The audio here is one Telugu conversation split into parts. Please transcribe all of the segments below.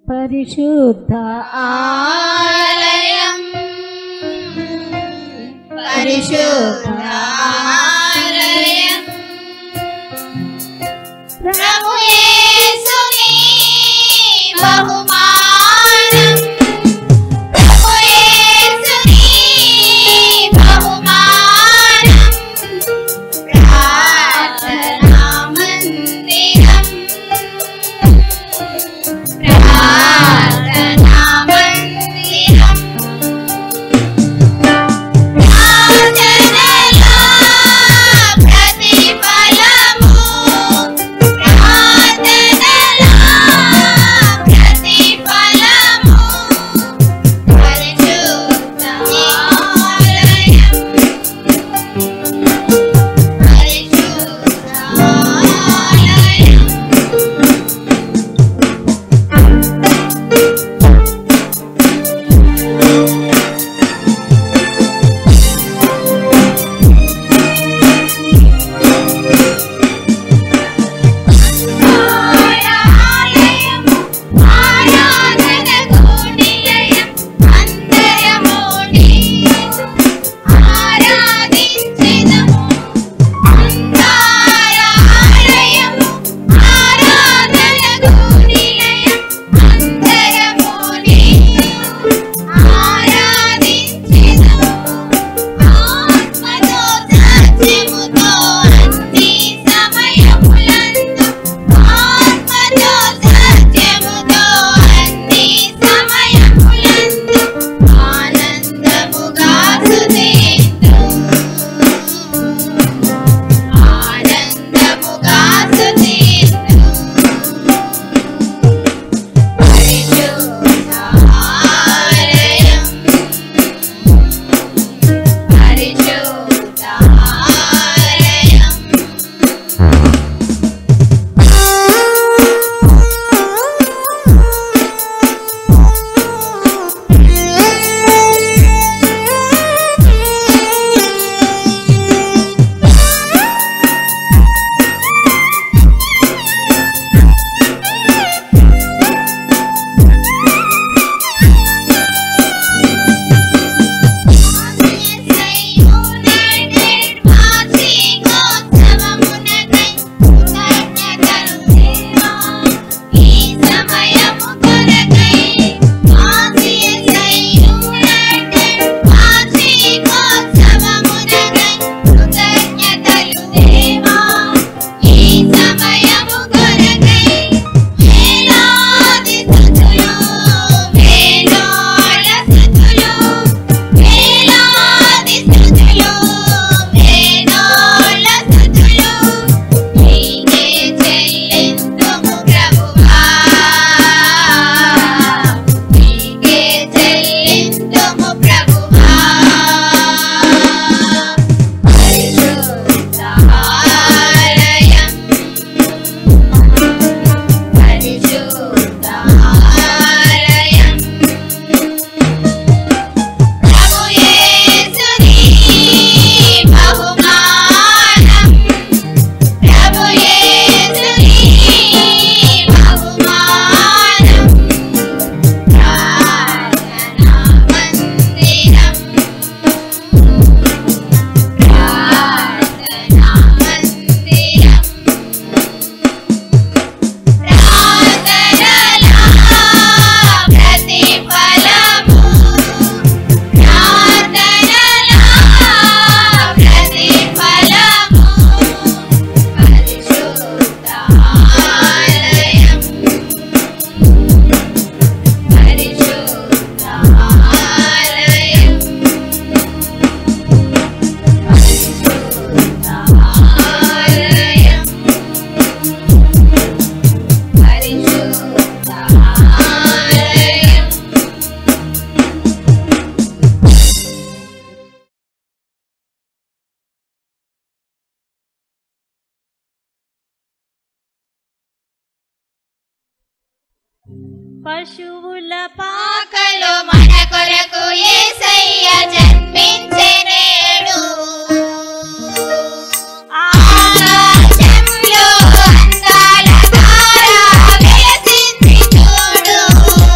పరిశుద్ధ ఆలయం పరిశుద్ధ ఆలయం ప్రభు యేసుని బహుమానం ప్రభు యేసుని బహుమానం ప్రార్థనా మందిరం ప్రార్థనా మందిరం ప్రార్థనలా ప్రతిఫలము ప్రార్థనలా ప్రతిఫలము పరిశుద్ధ ఆలయం పరిశుద్ధ ఆలయం ఆలయం ఆరాధనకు నిలయం అందరము నీవు ఆరాధించెదము ఆలయం ఆరాధనకు నిలయం అందరము నీవు ఆరాధించెదము ఆత్మతో సత్యముతో అన్ని సమయములందు ఆత్మతో సత్యముతో అన్ని సమయములందు ఆనందముగా స్తుతింతు ఆనందముగా స్తుతింతు పరిశుద్ధ ఆలయం పరిశుద్ధ ఆలయం వేలాది స్థుతులు వేణోళ్ళ స్థుతులు నీకే చెల్లింతుము ప్రభువా నీకే చెల్లింతుము ప్రభువా పరిశుద్ధ ఆలయం పరిశుద్ధ ఆలయం ప్రభు యేసుని బహుమానం ప్రభు యేసుని బహుమానం ప్రార్థనా మందిరం ప్రార్థనా మందిరం ప్రార్థనలా ప్రతిఫలము ప్రార్థనలా ప్రతిఫలము పరిశుద్ధ ఆలయం పరిశుద్ధ ఆలయం పరిశుద్ధ ఆలయం పరిశుద్ధ ఆలయం పశువుల పాకలో మన కొరకు యేసయ్య జన్మించెనేడు ఆకాశంలో అందాల తార వెలసింది చూడు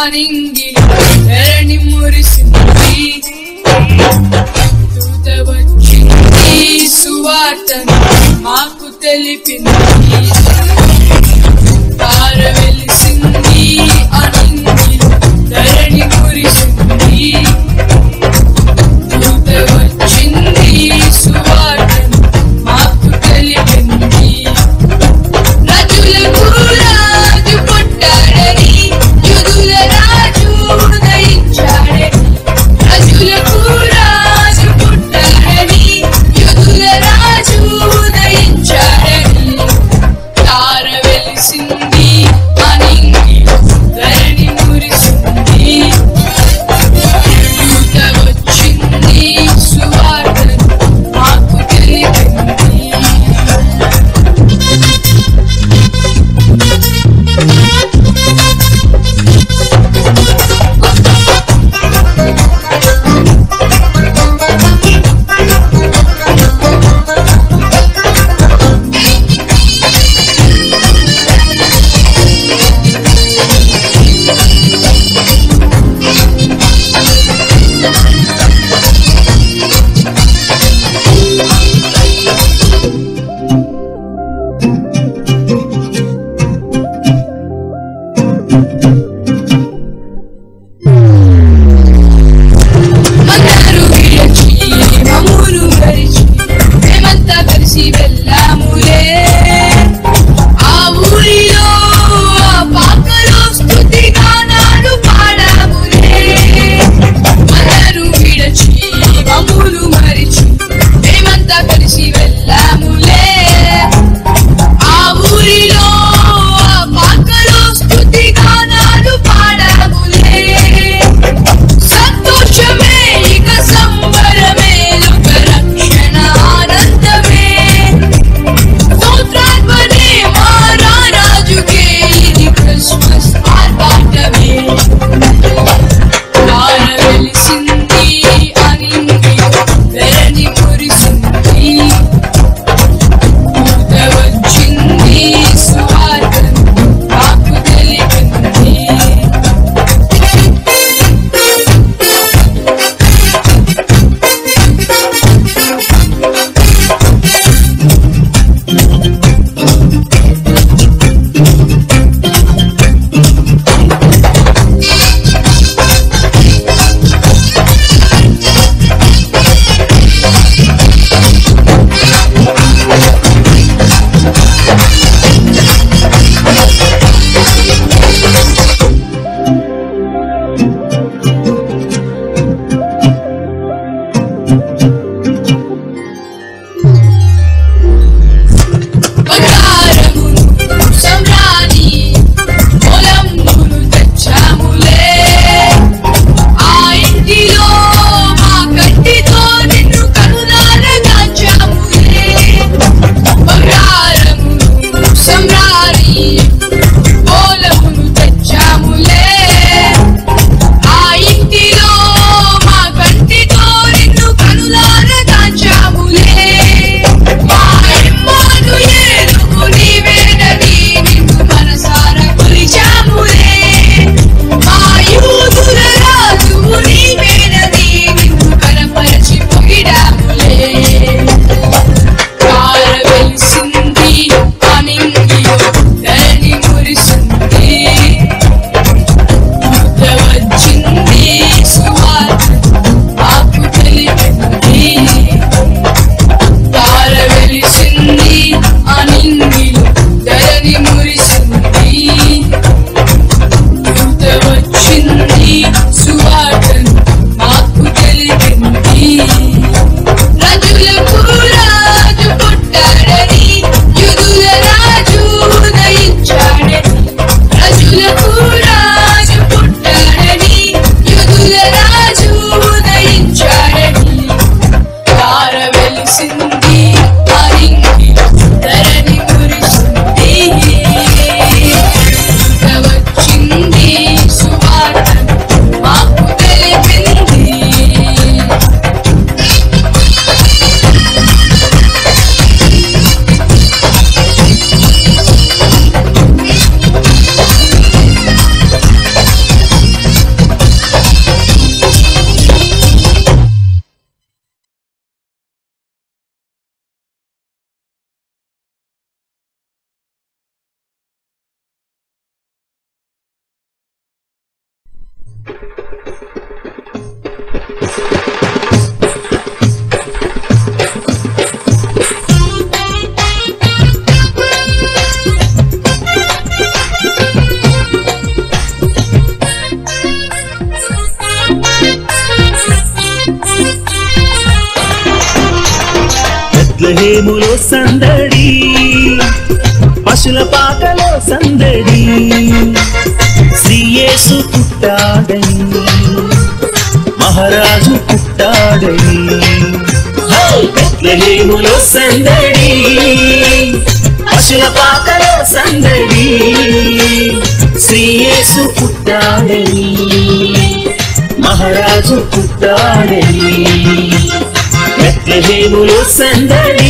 అనింగిలి ధరణి మురిసింది దూత వచ్చింది సువార్తను మాకు తెలిపింది తార వెలిసింది అనింగిలి ధరణి మురిసింది దూత వచ్చింది సువార్తను మాకు తెలిపింది రాజులకు రాజు పుట్టాడని యుదుల రాజు ఉదయించాడే రాజులకు రాజు పుట్టాడని యుదుల రాజు ఉదయించాడని తార వెలిసింది బెత్లహేములో సందడి పశుల పాకలో సందడి శ్రీయేసు పుట్టాడని మహారాజు పుట్టాడని బెత్లహేములో సందడి పశుల పాకలో సందడి శ్రీయేసు పుట్టాడని మహారాజు పుట్టాడని బెత్లహేములో సందడి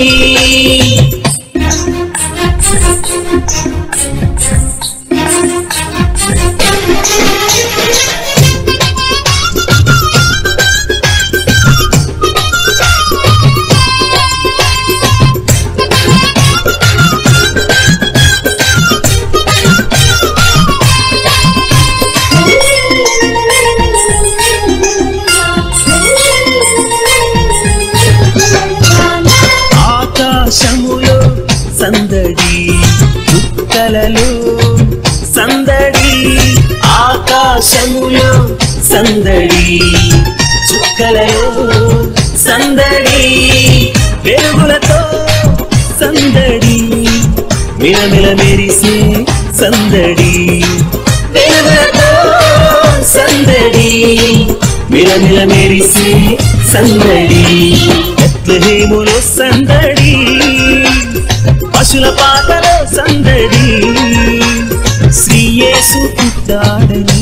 ఆకాశములో సందడి చుక్కలలో సందడి ఆకాశములో సందడి చుక్కలలో సందడి వెలుగులతో సందడి మిలమిల మెరిసే సందడి వెలుగులతో సందడి మిలమిల మెరిసే సందడి బెత్లహేములో సందడి పశుల పాటలో సందడి శ్రీయేసు పుట్టాడని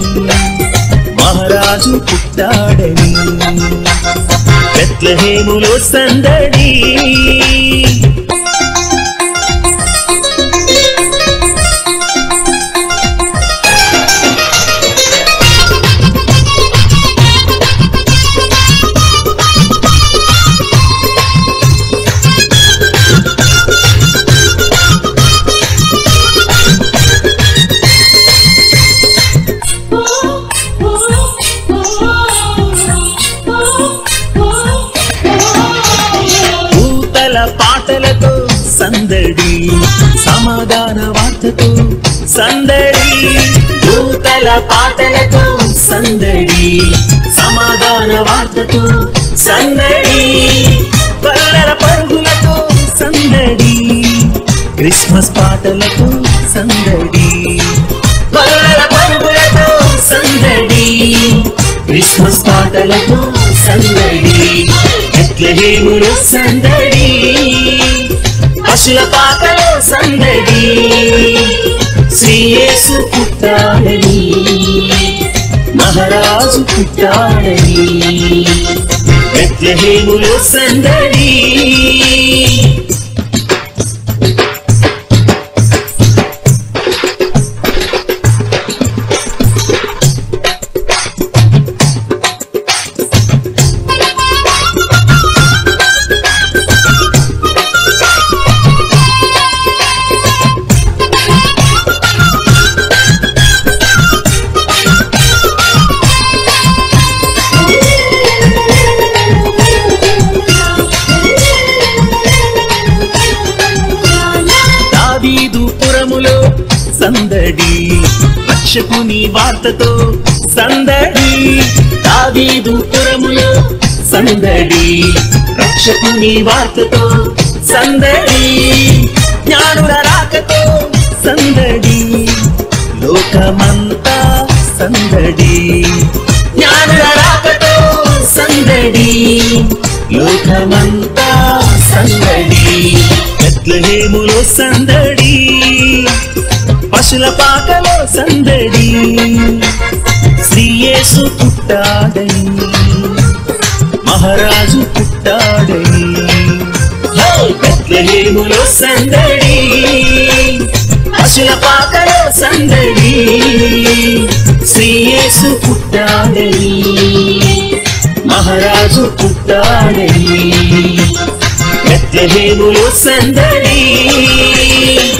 మహారాజు పుట్టాడని బెత్లహేములో సందడి పూతల పాటలతో సందడి సమాధాన వార్తతో సందడి పూతల పాటలతో సందడి సమాధాన వార్తతో సందడి పల్లెల పరుగులతో సందడి క్రిస్మస్ పాటలతో సందడి పల్లెల పరుగులతో సందడి క్రిస్మస్ పాటలతో సందడి బెత్లహేములో సందడి పశుల పాకలో సందడి శ్రీయేసు పుట్టాడని మహారాజు పుట్టాడని బెత్లహేములో సందడి దావీదు పురములో సందడి రక్షకుని వార్తతో సందడి దావీదు పురములో సందడి రక్షకుని వార్తతో సందడి జ్ఞానుల రాకతో సందడి లోకమంతా సందడి జ్ఞానుల రాకతో సందడి లోకమంతా సందడి బెత్లహేములో సందడి పశుల పాకలో సందడి శ్రీయేసు పుట్టాడని మహారాజు పుట్టాడని హే! బెత్లహేములో సందడి పశుల పాకలో సందడి శ్రీయేసు పుట్టాడని మహారాజు పుట్టాడని బెత్లహేములో సందడి